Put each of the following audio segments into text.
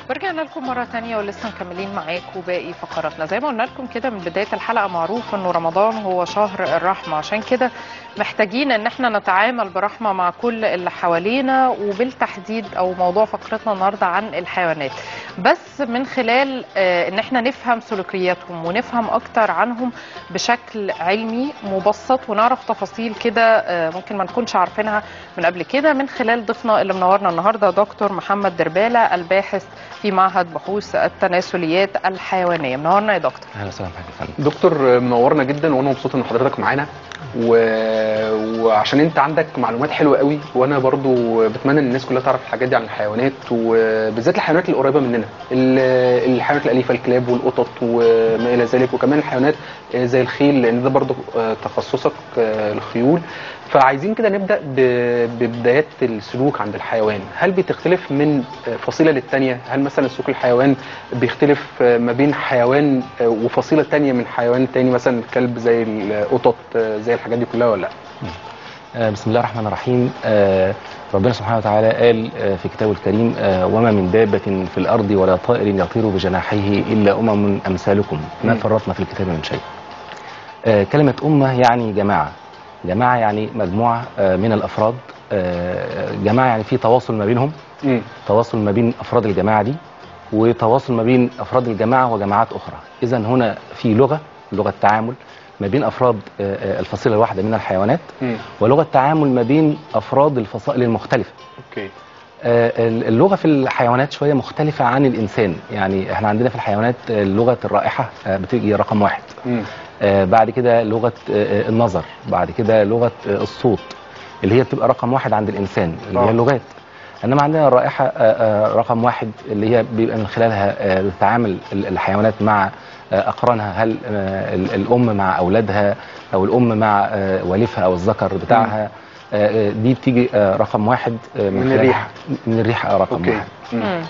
ورجعنا لكم مرة تانية ولسه مكملين معاكم باقي فقراتنا زي ما قلنا لكم كده من بداية الحلقة معروف انه رمضان هو شهر الرحمة عشان كده محتاجين ان احنا نتعامل برحمة مع كل اللي حوالينا وبالتحديد او موضوع فقرتنا النهاردة عن الحيوانات بس من خلال آه، ان احنا نفهم سلوكياتهم ونفهم اكتر عنهم بشكل علمي مبسط ونعرف تفاصيل كده آه، ممكن ما نكونش عارفينها من قبل كده من خلال ضيفنا اللي منورنا النهارده دكتور محمد دربالة الباحث في معهد بحوث التناسليات الحيوانية منورنا يا دكتور اهلا وسهلا بحضرتك يا فندم دكتور منورنا جدا وانا مبسوط ان حضرتك معانا و... وعشان انت عندك معلومات حلوه قوي وانا برضو بتمنى ان الناس كلها تعرف الحاجات دي عن الحيوانات وبالذات الحيوانات القريبه مننا ال- الحيوانات الاليفه الكلاب والقطط وما الى ذلك وكمان الحيوانات زي الخيل لان ده برضو تخصصك الخيول فعايزين كده نبدا ب- ببدايات السلوك عند الحيوان هل بتختلف من فصيله للتانيه هل مثلا سلوك الحيوان بيختلف ما بين حيوان وفصيله تانيه من حيوان تاني مثلا الكلب زي القطط زي الحاجات دي كلها ولا لا آه، بسم الله الرحمن الرحيم آه، ربنا سبحانه وتعالى قال آه، في كتابه الكريم آه، وما من دابة في الأرض ولا طائر يطير بجناحيه إلا أمم أمثالكم ما مم. فرطنا في الكتاب من شيء آه، كلمة أمة يعني جماعة جماعة يعني مجموعة آه، من الأفراد آه، جماعة يعني في تواصل ما بينهم مم. تواصل ما بين افراد الجماعه دي وتواصل ما بين افراد الجماعه وجماعات اخرى اذا هنا في لغه لغه تعامل ما بين افراد آه، آه، الفصيله الواحده من الحيوانات مم. ولغه تعامل ما بين افراد الفصائل المختلفه اوكي آه، اللغه في الحيوانات شويه مختلفه عن الانسان يعني احنا عندنا في الحيوانات آه، لغه الرائحه آه، بتيجي رقم واحد مم. آه، بعد كده لغه آه، آه، النظر بعد كده لغه آه، الصوت اللي هي بتبقى رقم واحد عند الانسان اللي آه. هي اللغات انما عندنا الرائحه آه، آه، رقم واحد اللي هي بيبقى من خلالها آه، بتتعامل ال- الحيوانات مع آه، اقرانها هل آه، ال- الام مع اولادها او الام مع آه، والفها او الذكر بتاعها آه، آه، دي بتيجي آه، رقم واحد آه، من خلالها- الريحة. من الريحه آه، رقم اوكي واحد مم. مم.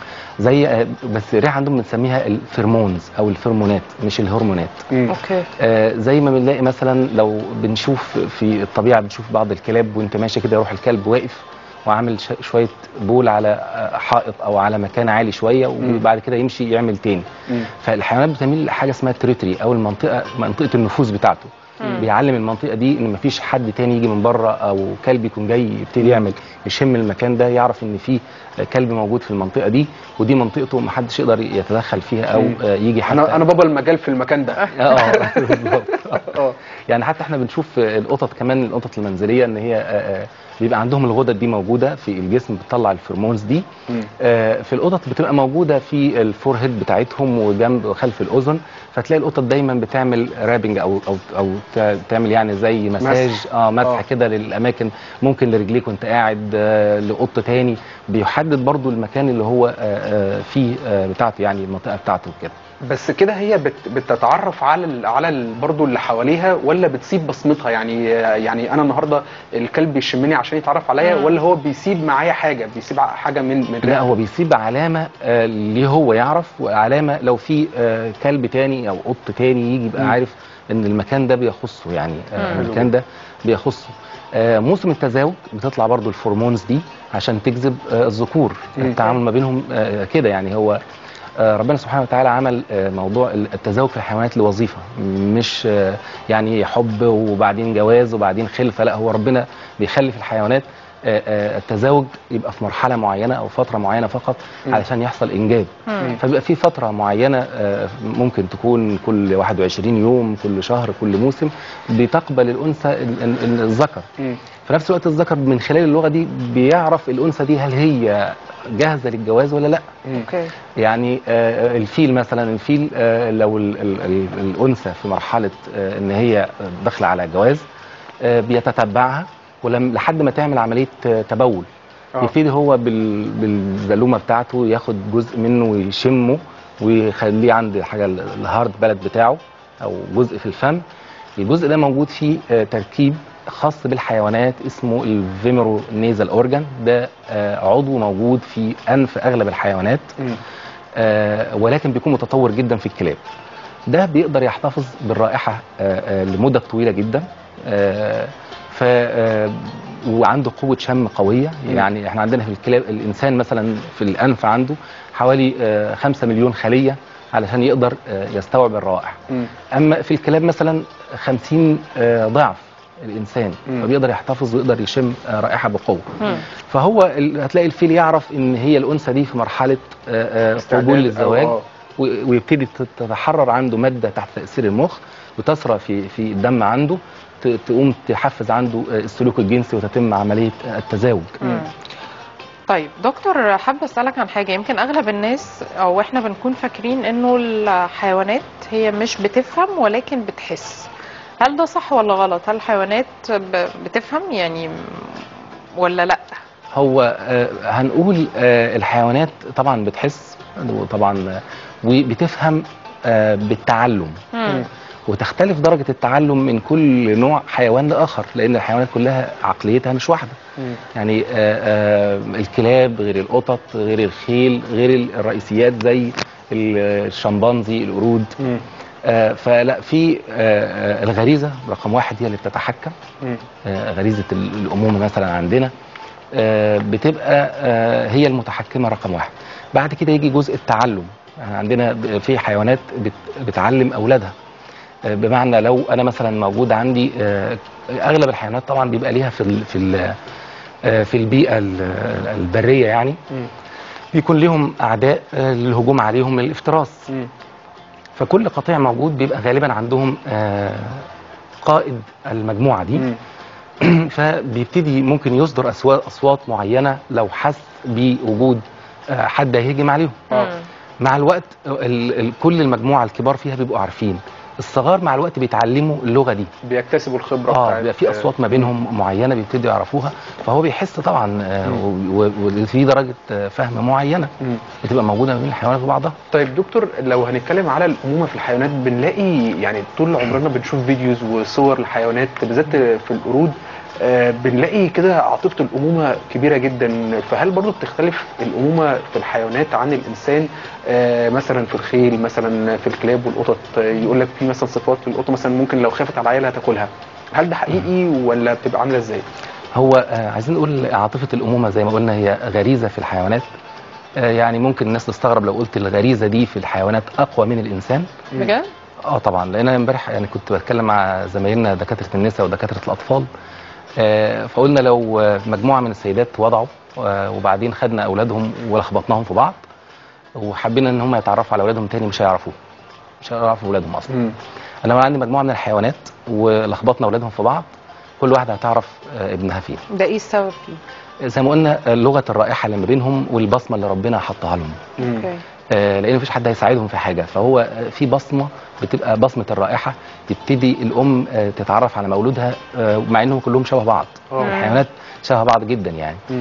زي آه، بس الريحه عندهم بنسميها الفيرمونز او الفيرمونات مش الهرمونات مم. اوكي آه، زي ما بنلاقي مثلا لو بنشوف في الطبيعه بنشوف بعض الكلاب وانت ماشي كده يروح الكلب واقف وعامل ش- شويه بول على آه، حائط او على مكان عالي شويه وبعد كده يمشي يعمل تاني مم. فالحيوانات بتميل لحاجه اسمها تريتري او المنطقه منطقه النفوذ بتاعته مم. بيعلم المنطقه دي ان مفيش حد تاني يجي من بره او كلب يكون جاي يبتدي يعمل يشم المكان ده يعرف ان في كلب موجود في المنطقه دي ودي منطقته محدش يقدر يتدخل فيها او مم. آه، يجي حتى انا انا بابا المجال في المكان ده اه بالظبط اه يعني حتى احنا بنشوف القطط كمان القطط المنزليه ان هي آه، آه، بيبقى عندهم الغدد دي موجوده في الجسم بتطلع الفيرمونز دي مم. آه، في القطط بتبقى موجوده في الفور هيد بتاعتهم وجنب خلف الاذن فتلاقي القطط دايما بتعمل رابنج او او او ت- تعمل يعني زي مساج مسح. اه مسح آه. كده للاماكن ممكن لرجليك وانت قاعد آه، لقط تاني بيحدد برضو المكان اللي هو آه، آه، فيه آه، بتاعته يعني المنطقه بتاعته كده بس كده هي بت بتتعرف على ال على ال برضه اللي حواليها ولا بتسيب بصمتها يعني يعني انا النهارده الكلب يشمني عشان يتعرف عليا مم. ولا هو بيسيب معايا حاجه بيسيب ع- حاجه من من لا هو بيسيب علامه آه، ليه هو يعرف وعلامه لو في آه، كلب تاني او قط تاني يجي يبقى مم. عارف ان المكان ده بيخصه يعني آه، مم. المكان ده بيخصه آه، موسم التزاوج بتطلع برضو الفورمونز دي عشان تجذب آه، الذكور مم. التعامل ما بينهم آه، كده يعني هو آه، ربنا سبحانه وتعالى عمل آه، موضوع التزاوج في الحيوانات لوظيفه مش آه، يعني حب وبعدين جواز وبعدين خلفه لا هو ربنا بيخلي في الحيوانات آه، آه، التزاوج يبقى في مرحله معينه او فتره معينه فقط مم. علشان يحصل انجاب مم. فبيبقى في فتره معينه آه، ممكن تكون كل 21 يوم كل شهر كل موسم بتقبل الانثى ال- ال- ال- الذكر مم. في نفس الوقت الذكر من خلال اللغه دي بيعرف الانثى دي هل هي جاهزه للجواز ولا لا مم. اوكي يعني آه، الفيل مثلا الفيل آه، لو ال- ال- ال- الانثى في مرحله آه، ان هي داخله على جواز آه، بيتتبعها ولم لحد ما تعمل عمليه آه، تبول آه. يبتدي هو بال- بالزلومه بتاعته ياخد جزء منه ويشمه ويخليه عند حاجه ال- الهارد بلد بتاعه او جزء في الفم الجزء ده موجود فيه آه، تركيب خاص بالحيوانات اسمه الفيمرو نيزل اورجان ده آه، عضو موجود في انف اغلب الحيوانات مم. آه، ولكن بيكون متطور جدا في الكلاب ده بيقدر يحتفظ بالرائحه آه، آه، لمده طويله جدا آه، ف آه، وعنده قوه شم قويه يعني احنا عندنا في الكلاب الانسان مثلا في الانف عنده حوالي آه، 5 مليون خليه علشان يقدر آه، يستوعب الروائح مم. اما في الكلاب مثلا 50 آه، ضعف الانسان مم. فبيقدر يحتفظ ويقدر يشم آه، رائحه بقوه مم. فهو ال- هتلاقي الفيل يعرف ان هي الانثى دي في مرحله آه، آه، استعداد قبول أو للزواج آه. و- ويبتدي تت- تتحرر عنده ماده تحت تاثير المخ وتسرى في في الدم عنده ت- تقوم تحفز عنده آه، السلوك الجنسي وتتم عمليه آه، التزاوج مم. طيب دكتور حابة أسألك عن حاجة يمكن أغلب الناس أو إحنا بنكون فاكرين إنه الحيوانات هي مش بتفهم ولكن بتحس هل ده صح ولا غلط؟ هل الحيوانات ب- بتفهم يعني ولا لأ؟ هو آه، هنقول آه، الحيوانات طبعا بتحس وطبعا آه، وبتفهم آه، بالتعلم مم. وتختلف درجة التعلم من كل نوع حيوان لآخر لأن الحيوانات كلها عقليتها مش واحدة مم. يعني آه، آه، الكلاب غير القطط غير الخيل غير الرئيسيات زي الشمبانزي القرود مم. آه، فلا في آه، آه، الغريزة رقم واحد هي اللي بتتحكم مم. آه، غريزة ال- الأمومة مثلا عندنا آه، بتبقى آه، هي المتحكمة رقم واحد بعد كده يجي جزء التعلم يعني عندنا ب- في حيوانات بت- بتعلم أولادها آه، بمعنى لو أنا مثلا موجود عندي آه، أغلب الحيوانات طبعا بيبقى ليها في ال- في ال- آه، في البيئة ال- البرية يعني مم. بيكون لهم أعداء آه، للهجوم عليهم للافتراس مم. فكل قطيع موجود بيبقى غالبا عندهم آه، قائد المجموعة دي مم. فبيبتدي ممكن يصدر أصوات, أصوات معينة لو حس بوجود آه، حد هيهجم عليهم آه. مم. مع الوقت ال ال كل المجموعة الكبار فيها بيبقوا عارفين الصغار مع الوقت بيتعلموا اللغة دي بيكتسبوا الخبره اه بتاعت- بيبقى في اصوات ما بينهم معينه بيبتدوا يعرفوها فهو بيحس طبعا آه، و- و- وفي درجه آه، فهم معينه مم. بتبقى موجوده ما بين الحيوانات وبعضها طيب دكتور لو هنتكلم على الامومه في الحيوانات بنلاقي يعني طول عمرنا بنشوف فيديوز وصور لحيوانات بالذات في القرود آه، بنلاقي كده عاطفه الامومه كبيره جدا فهل برضو بتختلف الامومه في الحيوانات عن الانسان آه، مثلا في الخيل مثلا في الكلاب والقطط آه، يقول لك في مثلا صفات في القطه مثلا ممكن لو خافت على عيالها تاكلها هل ده حقيقي ولا بتبقى عامله ازاي؟ هو آه، عايزين نقول عاطفه الامومه زي ما قلنا هي غريزه في الحيوانات آه، يعني ممكن الناس تستغرب لو قلت الغريزه دي في الحيوانات اقوى من الانسان بجد؟ اه طبعا لان انا امبارح يعني كنت بتكلم مع زمايلنا دكاتره النساء ودكاتره الاطفال آه، فقلنا لو آه، مجموعه من السيدات وضعوا آه، وبعدين خدنا اولادهم ولخبطناهم في بعض وحبينا ان هم يتعرفوا على اولادهم تاني مش هيعرفوه مش هيعرفوا اولادهم اصلا مم. انا لو عندي مجموعه من الحيوانات ولخبطنا اولادهم في بعض كل واحده هتعرف آه، ابنها فين ده إيه السبب فيه؟ زي ما قلنا آه، لغه الرائحه اللي ما بينهم والبصمه اللي ربنا حطها لهم مم. أوكي آه، لان مفيش حد هيساعدهم في حاجه فهو آه، في بصمه بتبقى بصمه الرائحه تبتدي الام آه، تتعرف على مولودها آه، مع انهم كلهم شبه بعض آه. الحيوانات شبه بعض جدا يعني مم.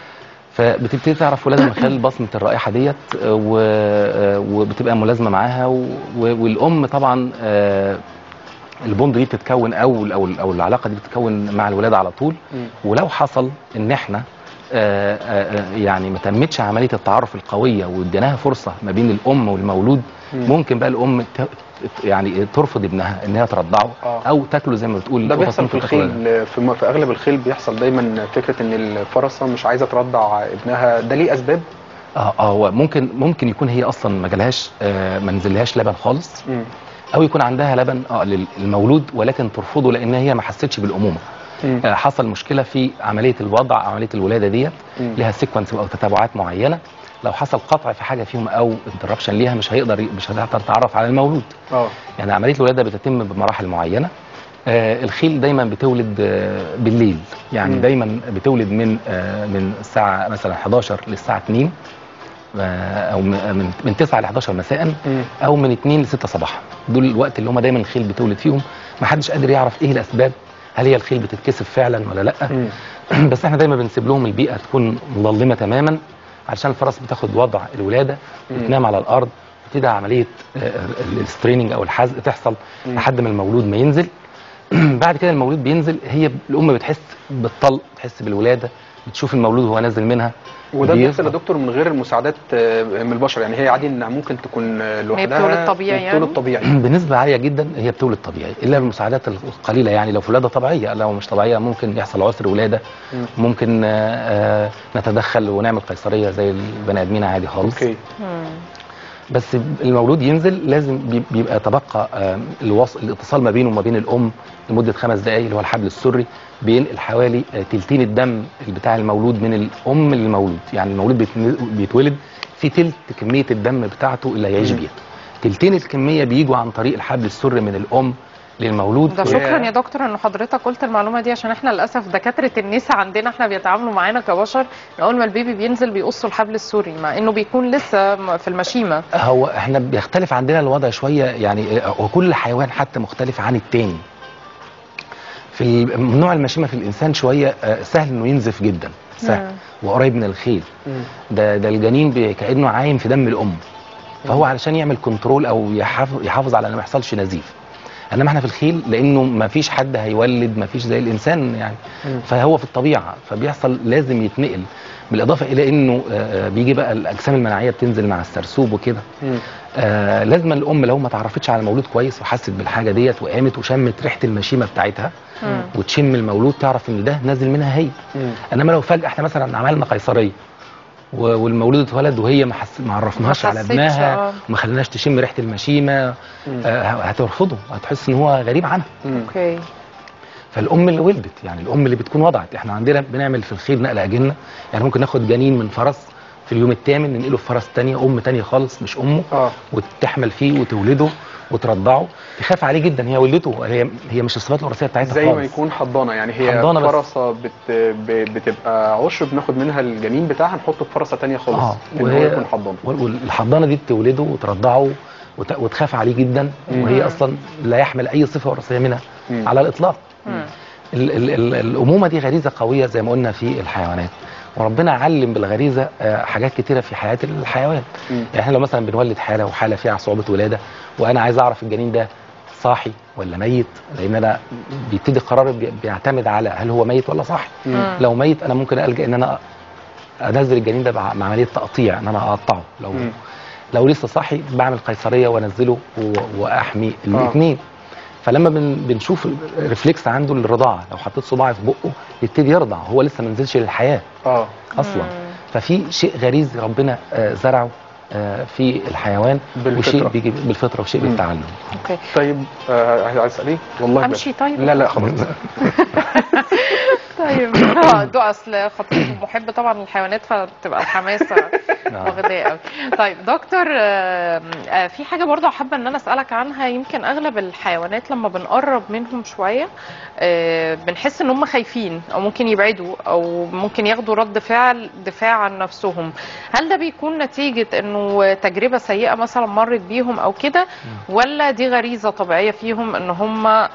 فبتبتدي تعرف ولادها من خلال بصمه الرائحه ديت آه، و- آه، وبتبقى ملازمه معاها و- و- والام طبعا آه، البوند دي بتتكون او او او العلاقه دي بتتكون مع الولاده على طول مم. ولو حصل ان احنا آه، آه، آه، يعني ما تمتش عمليه التعارف القويه واديناها فرصه ما بين الام والمولود مم. ممكن بقى الام ت- يعني ترفض ابنها ان هي ترضعه آه. او تاكله زي ما بتقول ده القطط بيحصل في ممكن تاكله. الخيل في, م- في اغلب الخيل بيحصل دايما فكره ان الفرسه مش عايزه ترضع ابنها ده ليه اسباب؟ اه اه هو ممكن ممكن يكون هي اصلا ما جالهاش آه ما نزلهاش لبن خالص مم. او يكون عندها لبن اه للمولود ولكن ترفضه لان هي ما حستش بالامومه مم. آه حصل مشكله في عمليه الوضع او عمليه الولاده ديت مم. لها سيكونس او تتابعات معينه لو حصل قطع في حاجه فيهم او انتربشن ليها مش هيقدر مش هتقدر تعرف على المولود اه يعني عمليه الولاده بتتم بمراحل معينه آه الخيل دايما بتولد آه بالليل يعني مم. دايما بتولد من آه من الساعه مثلا 11 للساعه 2 آه او م- من من 9 ل 11 مساء مم. او من 2 ل 6 صباحا دول الوقت اللي هم دايما الخيل بتولد فيهم ما حدش قادر يعرف ايه الاسباب هل هي الخيل بتتكسف فعلا ولا لا مم. بس احنا دايما بنسيب لهم البيئه تكون مظلمه تماما علشان الفرس بتاخد وضع الولاده مم. وتنام على الارض وتبتدي عمليه آه، الستريننج او الحزق تحصل مم. لحد ما المولود ما ينزل بعد كده المولود بينزل هي الام بتحس بالطلق بتحس بالولاده بتشوف المولود وهو نازل منها وده بيظهر. بيحصل يا دكتور من غير مساعدات آه، من البشر يعني هي عادي انها ممكن تكون آه، لوحدها بتولد طبيعي وبتولد يعني؟ طبيعي بنسبة عالية جدا هي بتولد طبيعي إلا بالمساعدات القليلة يعني لو في ولادة طبيعية لو مش طبيعية ممكن يحصل عسر ولادة مم. ممكن آه، آه، نتدخل ونعمل قيصرية زي البني آدمين عادي خالص اوكي مم. بس المولود ينزل لازم بي- بيبقى تبقى آه، الوص... الاتصال ما بينه وما بين الأم لمدة خمس دقايق اللي هو الحبل السري بينقل حوالي آه، تلتين الدم بتاع المولود من الأم للمولود يعني المولود بيتن- بيتولد في تلت كمية الدم بتاعته اللي هيعيش مم. بيها تلتين الكمية بيجوا عن طريق الحبل السري من الأم للمولود ده شكرا يا دكتور ان حضرتك قلت المعلومه دي عشان احنا للاسف دكاتره النساء عندنا احنا بيتعاملوا معانا كبشر إن اول ما البيبي بينزل بيقصوا الحبل السوري مع انه بيكون لسه م- في المشيمه هو احنا بيختلف عندنا الوضع شويه يعني آه، وكل حيوان حتى مختلف عن التاني في ال- من نوع المشيمه في الانسان شويه آه، سهل انه ينزف جدا سهل وقريب من الخيل مم. ده ده الجنين بي- كانه عايم في دم الام فهو علشان يعمل كنترول او يحافظ, يحافظ على انه ما يحصلش نزيف انما احنا في الخيل لانه ما فيش حد هيولد ما فيش زي الانسان يعني مم. فهو في الطبيعه فبيحصل لازم يتنقل بالاضافه الى انه آه، آه، بيجي بقى الاجسام المناعيه بتنزل مع السرسوب وكده مم. آه لازم الام لو ما تعرفتش على المولود كويس وحست بالحاجه ديت وقامت وشمت ريحه المشيمه بتاعتها مم. وتشم المولود تعرف ان ده نازل منها هي مم. انما لو فجاه احنا مثلا عملنا قيصريه و- والمولود اتولد وهي ما حس... ما عرفناهاش ما على حستش، ابنها آه. وما خليناش تشم ريحه المشيمه مم. آه هترفضه هتحس ان هو غريب عنها مم. اوكي فالام اللي ولدت يعني الام اللي بتكون وضعت احنا عندنا بنعمل في الخيل نقل اجنه يعني ممكن ناخد جنين من فرس في اليوم الثامن ننقله في فرس تانية ام تانية خالص مش امه اه وتحمل فيه وتولده وترضعه تخاف عليه جدا هي ولدته هي هي مش الصفات الوراثيه بتاعتها زي خالص ما يكون حضانه يعني هي حضانة بس. فرصه بت... ب- بتبقى عشر بناخد منها الجنين بتاعها نحطه في فرصه تانية خالص اه ان هو يكون حضانه وال- والحضانه دي بتولده وترضعه وت... وتخاف عليه جدا مم. وهي اصلا لا يحمل اي صفه وراثيه منها مم. على الاطلاق مم. ال ال ال الامومه دي غريزه قويه زي ما قلنا في الحيوانات وربنا علم بالغريزه آه، حاجات كتيره في حياه الحيوان مم. يعني احنا لو مثلا بنولد حاله وحاله فيها صعوبه ولاده وانا عايز اعرف الجنين ده صاحي ولا ميت لان انا بيبتدي القرار بي- بيعتمد على هل هو ميت ولا صاحي مم. لو ميت انا ممكن الجا ان انا انزل الجنين ده بع- بعمليه تقطيع ان انا اقطعه لو مم. لو لسه صاحي بعمل قيصريه وانزله و- واحمي الاثنين فلما بن بنشوف الريفلكس عنده للرضاعه لو حطيت صباعي في بقه يبتدي يرضع هو لسه ما نزلش للحياه اه اصلا مم. ففي شيء غريزي ربنا آه، زرعه آه، في الحيوان بالفطرة. وشيء بيجي بالفطره وشيء مم. بالتعلم اوكي طيب آه عايز اسال ايه والله بجد. امشي طيب لا لا خلاص طيب اه ده اصل خطيب محب طبعا للحيوانات فبتبقى الحماسه واخداه قوي طيب دكتور آه، آه، في حاجه برضه حابه ان انا اسالك عنها يمكن اغلب الحيوانات لما بنقرب منهم شويه آه، بنحس ان هم خايفين او ممكن يبعدوا او ممكن ياخدوا رد فعل دفاع عن نفسهم هل ده بيكون نتيجه انه تجربه سيئه مثلا مرت بيهم او كده ولا دي غريزه طبيعيه فيهم ان هم آه،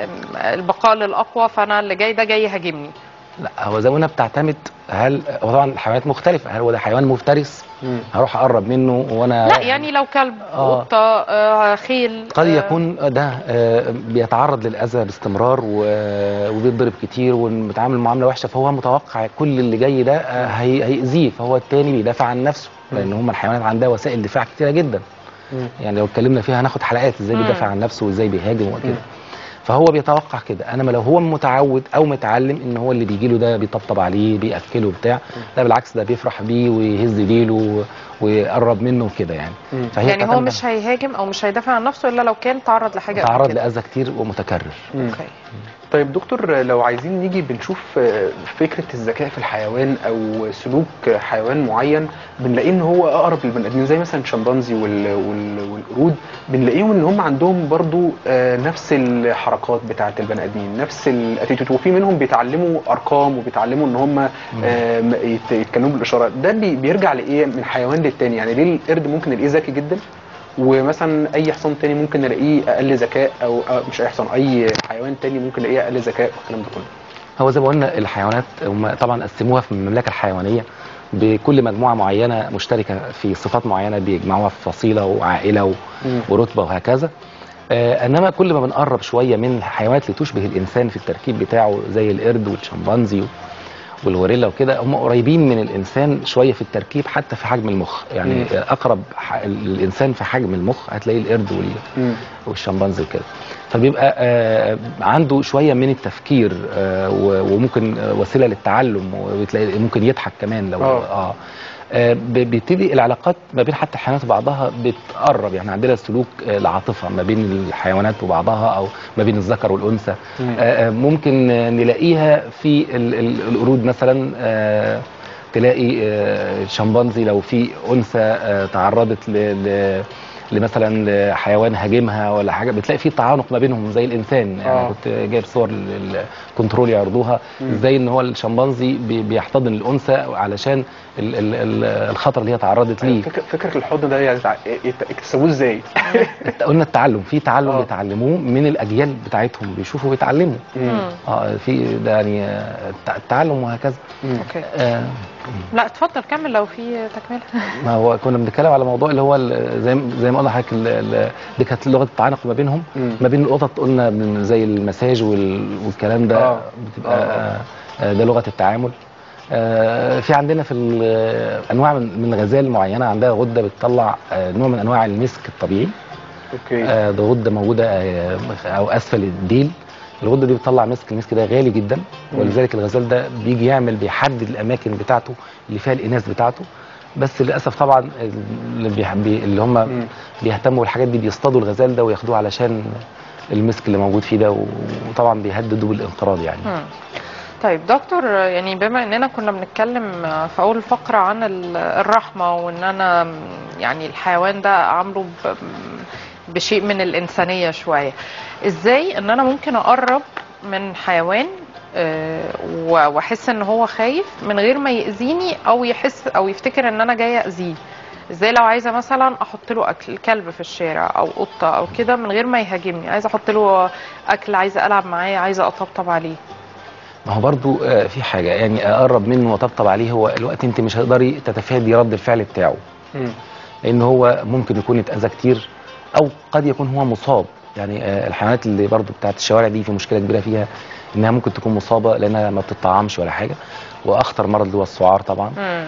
البقاء للاقوى فانا اللي جاي ده جاي يهاجمني لا هو زي ما قلنا بتعتمد هل هو طبعا الحيوانات مختلفه هل هو ده حيوان مفترس مم. هروح اقرب منه وانا لا يعني لو كلب آه. قطه آه، خيل قد آه، يكون ده آه، بيتعرض للاذى باستمرار و- وبيتضرب كتير وبيتعامل معامله وحشه فهو متوقع كل اللي جاي ده آه، هي- هيأذيه فهو التاني بيدافع عن نفسه لان هم الحيوانات عندها وسائل دفاع كتيره جدا مم. يعني لو اتكلمنا فيها هناخد حلقات ازاي مم. بيدافع عن نفسه وازاي بيهاجم مم. وكده فهو بيتوقع كده انما لو هو متعود او متعلم ان هو اللي بيجي له ده بيطبطب عليه بياكله بتاع لا بالعكس ده بيفرح بيه ويهز ديله ويقرب منه وكده يعني مم. فهي يعني هو بتعتمد مش هيهاجم او مش هيدافع عن نفسه الا لو كان تعرض لحاجه قبل تعرض كده. لاذى كتير ومتكرر مم. اوكي طيب دكتور لو عايزين نيجي بنشوف آه، فكره الذكاء في الحيوان او سلوك حيوان معين بنلاقيه ان هو اقرب للبني ادمين زي مثلا الشمبانزي وال... وال... والقرود بنلاقيهم ان هم عندهم برضو آه، نفس الحركات بتاعه البني ادمين نفس الاتيتيود وفي منهم بيتعلموا ارقام وبيتعلموا ان هم آه، م- يت- يتكلموا بالاشارات ده بي... بيرجع لايه من حيوان للتاني يعني ليه القرد ممكن نلاقيه ذكي جدا ومثلا اي حصان تاني ممكن نلاقيه اقل ذكاء او آه، مش اي حصان اي حيوان تاني ممكن نلاقيه اقل ذكاء والكلام ده كله هو زي ما قلنا الحيوانات هم طبعا قسموها في المملكه الحيوانيه بكل مجموعه معينه مشتركه في صفات معينه بيجمعوها في فصيله وعائله و- مم. ورتبه وهكذا آه انما كل ما بنقرب شويه من الحيوانات اللي تشبه الانسان في التركيب بتاعه زي القرد والشمبانزي و- والغوريلا وكده هم قريبين من الانسان شويه في التركيب حتى في حجم المخ يعني مم. اقرب ح- الانسان في حجم المخ هتلاقي القرد وال... مم. والشمبانزي وكده فبيبقى آه، عنده شويه من التفكير آه، و- وممكن آه، وسيله للتعلم وبتلاقي ممكن يضحك كمان لو آه. اه آه، ب- بيبتدي العلاقات ما بين حتى الحيوانات وبعضها بتقرب يعني عندنا سلوك آه، العاطفه ما بين الحيوانات وبعضها او ما بين الذكر والانثى مم. آه، آه، ممكن آه، نلاقيها في ال- ال- القرود مثلا آه، تلاقي آه، شمبانزي لو في انثى آه، تعرضت ل ل- لمثلا لحيوان هاجمها ولا حاجه بتلاقي في تعانق ما بينهم زي الانسان يعني آه. كنت جايب صور الكنترول يعرضوها مم. ازاي ان هو الشمبانزي بي- بيحتضن الانثى علشان ال- ال- ال- الخطر اللي هي تعرضت ليه فكره فكره الحضن ده يعني تع- يت- اكتسبوه ازاي؟ قلنا التعلم في تعلم آه. بيتعلموه من الاجيال بتاعتهم بيشوفوا بيتعلموا مم. اه في ده يعني آه، التع- التعلم وهكذا مم. اوكي آه لا اتفضل كمل لو في تكمله ما هو كنا بنتكلم على موضوع اللي هو ال- زي زي ما قلنا لحضرتك ال- ال- دي كانت لغه التعانق ما بينهم مم. ما بين القطط قلنا من زي المساج وال- والكلام ده آه. بتبقى آه. آه. آه ده لغه التعامل آه في عندنا في ال- انواع من من الغزال معينه عندها غده بتطلع آه نوع من انواع المسك الطبيعي اوكي آه ده غده موجوده آه او اسفل الديل الغده دي بتطلع مسك المسك ده غالي جدا ولذلك الغزال ده بيجي يعمل بيحدد الاماكن بتاعته اللي فيها الاناث بتاعته بس للاسف طبعا اللي, بيح- بي اللي هم مم. بيهتموا بالحاجات دي بيصطادوا الغزال ده وياخدوه علشان المسك اللي موجود فيه ده وطبعا بيهددوا بالانقراض يعني مم. طيب دكتور يعني بما اننا كنا بنتكلم في اول الفقره عن ال- الرحمه وان انا يعني الحيوان ده عامله ب- بشيء من الانسانيه شويه ازاي ان انا ممكن اقرب من حيوان آه، و- واحس ان هو خايف من غير ما يأذيني او يحس او يفتكر ان انا جايه اذيه ازاي لو عايزه مثلا احط له اكل كلب في الشارع او قطه او كده من غير ما يهاجمني عايزه احط له اكل عايزه العب معاه عايزه اطبطب عليه ما هو برضو آه، في حاجه يعني اقرب منه وطبطب عليه هو الوقت انت مش هتقدري تتفادي رد الفعل بتاعه مم. لان هو ممكن يكون اتاذى كتير او قد يكون هو مصاب يعني آه، الحيوانات اللي برضو بتاعت الشوارع دي في مشكله كبيره فيها انها ممكن تكون مصابه لانها ما بتطعمش ولا حاجه واخطر مرض اللي هو السعار طبعا مم.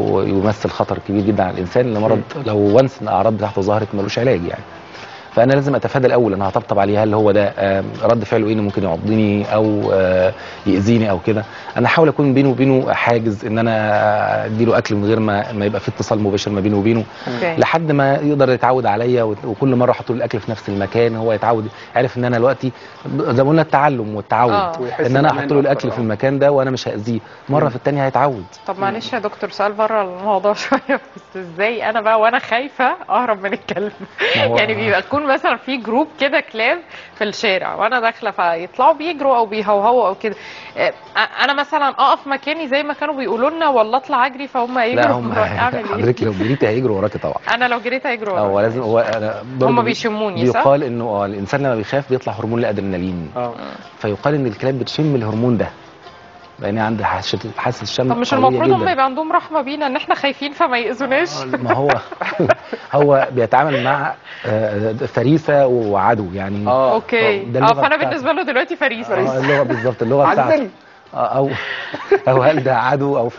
ويمثل خطر كبير جدا على الانسان اللي مرض لو وانس ان الاعراض بتاعته ظهرت ملوش علاج يعني فانا لازم اتفادى الاول انا هطبطب عليه هل هو ده آم، رد فعله ايه انه ممكن يعضني او آه، ياذيني او كده انا احاول اكون بينه وبينه حاجز ان انا اديله اكل من غير ما ما يبقى في اتصال مباشر ما بينه وبينه اوكي لحد ما يقدر يتعود عليا وت- وكل مره احط له الاكل في نفس المكان هو يتعود عارف ان انا دلوقتي زي ما قلنا التعلم والتعود آه. ويحس ان انا بالأمان احط له أكتر، الاكل آه. في المكان ده وانا مش هاذيه مره مم. في الثانيه هيتعود طب معلش يا دكتور سؤال بره الموضوع شويه بس ازاي انا بقى وانا خايفه اهرب من الكلب ما هو- يعني بيبقى يكون مثلا في جروب كده كلاب في الشارع وانا داخله فيطلعوا بيجروا او بيهوهوا او كده آه، انا مثلا اقف مكاني زي ما كانوا بيقولوا لنا ولا اطلع اجري فهم لا يجروا هم اعمل ايه حضرتك لو جريتي هيجروا وراكي طبعا انا لو جريت هيجروا هو ورايا. لازم هو انا برضه هم بي- بيشموني صح؟ بيقال انه اه الانسان لما بيخاف بيطلع هرمون الادرينالين اه فيقال ان الكلاب بتشم الهرمون ده لان عندها حاسه حاسه الشم طب مش قوية المفروض هم جداً. يبقى عندهم رحمه بينا ان احنا خايفين فما يأذوناش ما هو هو بيتعامل مع آه، فريسه وعدو يعني اه اوكي ده اه اللغة فانا بتاعته. بالنسبه له دلوقتي فريسه آه، اللغه بالظبط اللغه بتاعته عزل آه، او او هل ده عدو او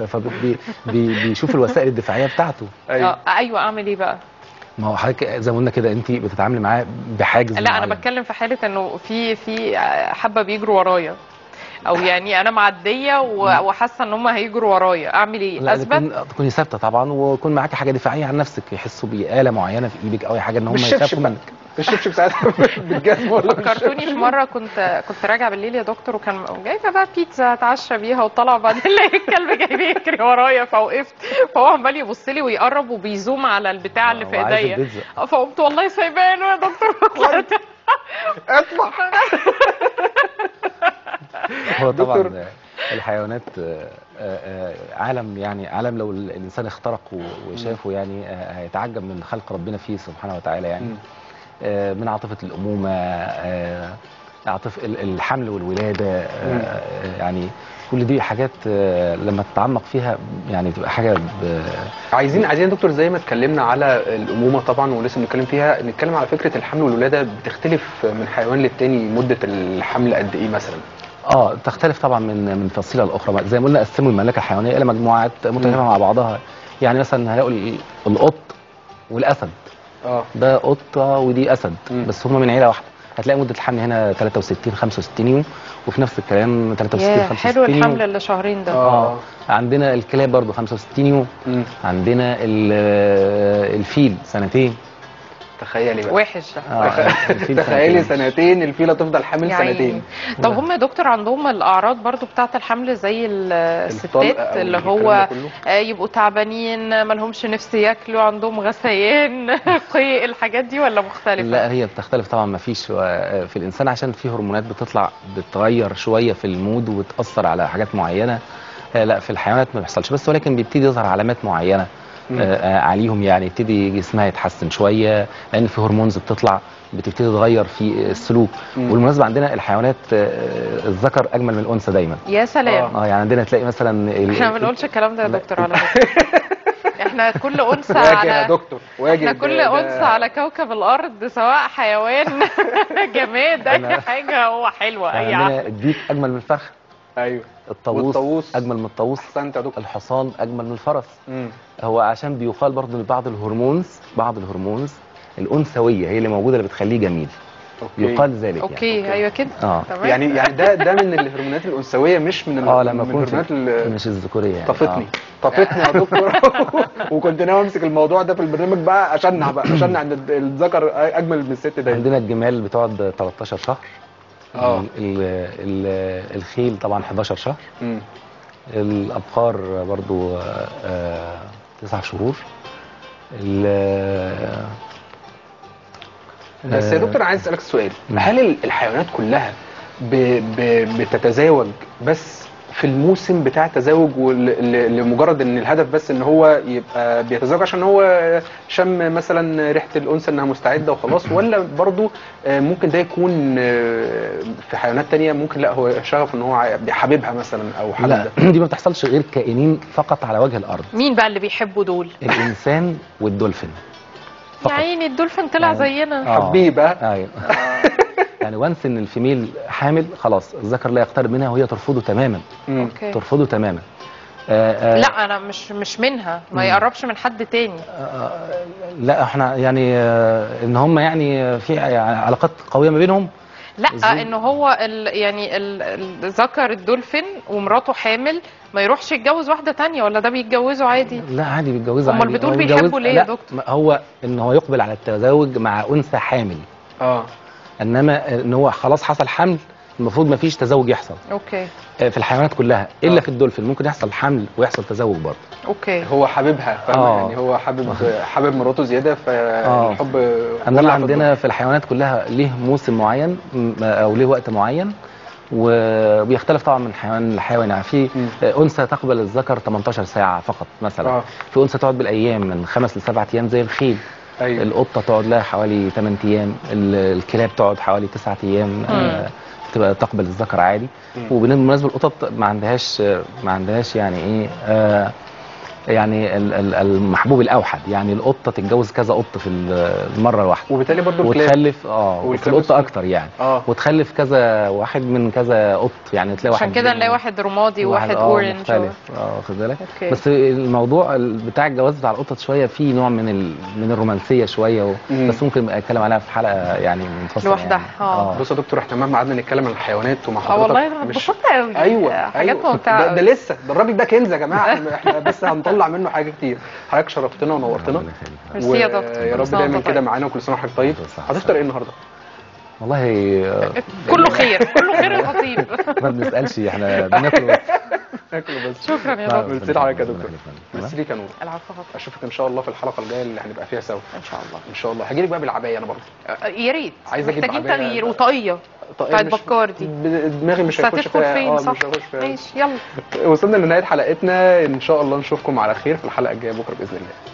فبيشوف الوسائل الدفاعيه بتاعته ايوه اه ايوه اعمل ايه بقى ما هو حضرتك زي ما قلنا كده انت بتتعاملي معاه بحاجز لا انا معين. بتكلم في حاله انه في في حبه بيجروا ورايا او يعني انا معديه و- وحاسه ان هم هيجروا ورايا اعمل ايه لا اثبت تكون تكوني ثابته طبعا ويكون معاكي حاجه دفاعيه عن نفسك يحسوا بآلة معينه في ايدك او اي حاجه ان هم بالشبشب يخافوا بقى. منك الشبشب ساعتها بالجزمه ولا فكرتوني في مره كنت كنت راجعه بالليل يا دكتور وكان جايبه بقى بيتزا اتعشى بيها وطلع بعدين لقيت الكلب جاي بيجري ورايا فوقفت فهو عمال يبص لي ويقرب وبيزوم على البتاع اللي في وعايز ايديا البيتزا. فقمت والله سايبانه يا دكتور وطلعت. اطلع هو طبعا دكتور. الحيوانات آه، آه، آه، عالم يعني عالم لو الانسان اخترقه وشافه يعني آه، هيتعجب من خلق ربنا فيه سبحانه وتعالى يعني مم. آه، من عاطفه الامومه آه، عاطفه ال- الحمل والولاده آه، آه، يعني كل دي حاجات آه، لما تتعمق فيها يعني تبقى حاجه ب- عايزين عايزين يا دكتور زي ما اتكلمنا على الامومه طبعا ولسه بنتكلم فيها نتكلم على فكره الحمل والولاده بتختلف من حيوان للتاني مده الحمل قد ايه مثلا اه تختلف طبعا من من فصيله لاخرى زي ما قلنا قسموا المملكه الحيوانيه الى مجموعات متنوعه مع بعضها يعني مثلا هلاقوا ال- القط والاسد اه ده قطه ودي اسد مم. بس هم من عيله واحده هتلاقي مده الحمل هنا 63 65 يوم وفي نفس الكلام 63 يا 65 حلو يوم الحمل اللي شهرين ده آه. اه عندنا الكلاب برضو 65 يوم مم. عندنا ال- الفيل سنتين تخيلي بقى وحش ده آه، الفيل تخيلي سنتين. سنتين الفيله تفضل حامل يا عيني. سنتين طب هم يا دكتور عندهم الاعراض برضو بتاعه الحمل زي ال- الستات الطلقة أو اللي الكلام هو ده كله؟ آه، يبقوا تعبانين ما لهمش نفس ياكلوا عندهم غثيان قيء الحاجات دي ولا مختلفه لا هي بتختلف طبعا ما فيش في الانسان عشان في هرمونات بتطلع بتغير شويه في المود وتاثر على حاجات معينه آه، لا في الحيوانات ما بيحصلش بس ولكن بيبتدي يظهر علامات معينه مم. آه، آه، عليهم يعني يبتدي جسمها يتحسن شويه لان في هرمونز بتطلع بتبتدي تغير في السلوك مم. وبالمناسبه عندنا الحيوانات آه، الذكر اجمل من الانثى دايما يا سلام اه يعني عندنا تلاقي مثلا ال- احنا ما بنقولش الكلام ده يا لا. دكتور على فكره احنا كل انثى واجه يا على دكتور واجه احنا ده- كل ده- انثى على كوكب الارض سواء حيوان جماد اي أنا- حاجه هو حلوه اي يعني عندنا عقل الديك اجمل من الفرخ ايوه الطاووس والطاووس. اجمل من الطاووس احسنت يا دكتور الحصان اجمل من الفرس مم. هو عشان بيقال برضه ان بعض الهرمونز بعض الهرمونز الانثويه هي اللي موجوده اللي بتخليه جميل اوكي يقال ذلك اوكي يعني. ايوه كده اه تمام يعني يعني ده ده من الهرمونات الانثويه مش من ال- اه لما من اكون الهرمونات في ال- مش الذكوريه يعني طفتني آه. طفتني يا دكتور وكنت ناوي امسك الموضوع ده في البرنامج بقى اشنع بقى اشنع ان الذكر اجمل من الست دايما عندنا الجمال بتقعد 13 شهر اه ال- ال- ال- الخيل طبعا 11 شهر مم. الابقار برضو آه، آه، تسع شهور ال- بس يا آه، دكتور انا عايز اسالك سؤال مم. هل ال- الحيوانات كلها ب... ب... بتتزاوج بس في الموسم بتاع التزاوج ول- ل- لمجرد ان الهدف بس ان هو يبقى بيتزاوج عشان هو شم مثلا ريحه الانثى انها مستعده وخلاص ولا برضو آه، ممكن ده يكون آه، في حيوانات تانية ممكن لا هو شغف ان هو عا- حاببها مثلا او حابب لا ده دي ما بتحصلش غير كائنين فقط على وجه الارض مين بقى اللي بيحبوا دول الانسان والدولفين يا فقط. عيني الدولفين طلع يعني- زينا آه. حبيبه ايوه يعني وانس ان الفيميل حامل خلاص الذكر لا يقترب منها وهي ترفضه تماما مم. اوكي ترفضه تماما آه آه لا انا مش مش منها ما مم. يقربش من حد تاني آه لا احنا يعني آه ان هم يعني في علاقات قويه ما بينهم لا إزاي؟ ان هو ال يعني ال- ال- ذكر الدولفين ومراته حامل ما يروحش يتجوز واحده تانية ولا ده بيتجوزوا عادي لا عادي بيتجوزوا أمال عادي بتقول هو بيحبوا بيتجوز- ليه يا لا، دكتور؟ ما هو ان هو يقبل على التزاوج مع انثى حامل اه انما ان هو خلاص حصل حمل المفروض ما فيش تزاوج يحصل اوكي آه، في الحيوانات كلها الا آه. في الدولفين ممكن يحصل حمل ويحصل تزاوج برضه اوكي هو حاببها فاهمة آه. يعني هو حابب حابب مراته زياده فالحب انما ولع في عندنا في الحيوانات كلها ليه موسم معين م- او ليه وقت معين وبيختلف طبعا من حيوان لحيوان يعني في مم. آه، انثى تقبل الذكر 18 ساعه فقط مثلا آه. في انثى تقعد بالايام من خمس لسبعة ايام زي الخيل ايوه القطه تقعد لها حوالي 8 ايام ال- الكلاب تقعد حوالي 9 ايام آه، تبقى تقبل الذكر عادي مم. وبالمناسبه القطط ما عندهاش ما عندهاش يعني ايه آه يعني ال- ال- المحبوب الاوحد يعني القطه تتجوز كذا قط في المره الواحده وبالتالي برضه الكلاب وتخلف اه بس والكلاب القطه نفسهم. اكتر يعني اه وتخلف كذا واحد من كذا قط يعني تلاقي واحد عشان كده نلاقي واحد رمادي وواحد آه اورنج مختلف اه واخد بالك اوكي بس الموضوع ال- بتاع الجواز بتاع القطط شويه فيه نوع من ال... من الرومانسيه شويه و... مم. بس ممكن نبقى نتكلم عليها في حلقه يعني منفصله لوحدها، يعني. آه. بص يا دكتور احنا مهما قعدنا نتكلم عن الحيوانات ومع اه حضرتك والله انا مش اتبسطت قوي ايوه حاجات أيوة. ممتعه ده, ده قوي. لسه ده الراجل ده كنز يا جماعه احنا, احنا بس هنطلع منه حاجات كتير حضرتك شرفتنا ونورتنا ربنا يخليك. ميرسي يا دكتور. يا كل رب سنة دايما وأنت كده طيب. معانا وكل سنه وحضرتك طيب كل سنة هتفطر ايه النهارده؟ والله آه، كله خير كله خير يا خطيب ما بنسالش احنا بناكل بس اكل بس شكرا يا آه، دكتور ميرسي عليك يا دكتور. ربنا ميرسي ليك يا نور العفو خطيب اشوفك ان شاء الله في الحلقه الجايه اللي هنبقى فيها سوا ان شاء الله ان شاء الله هجيلك بقى بالعبايه انا برضه يا ريت عايز أجيب محتاجين عباية. تغيير وطاقيه طيب بتاعت مش- بكار دي ب- دماغي مش بس هيخش هتدخل فيها فين اه صح مش هيخش فيها ماشي يلا وصلنا لنهايه حلقتنا ان شاء الله نشوفكم على خير في الحلقه الجايه بكره باذن الله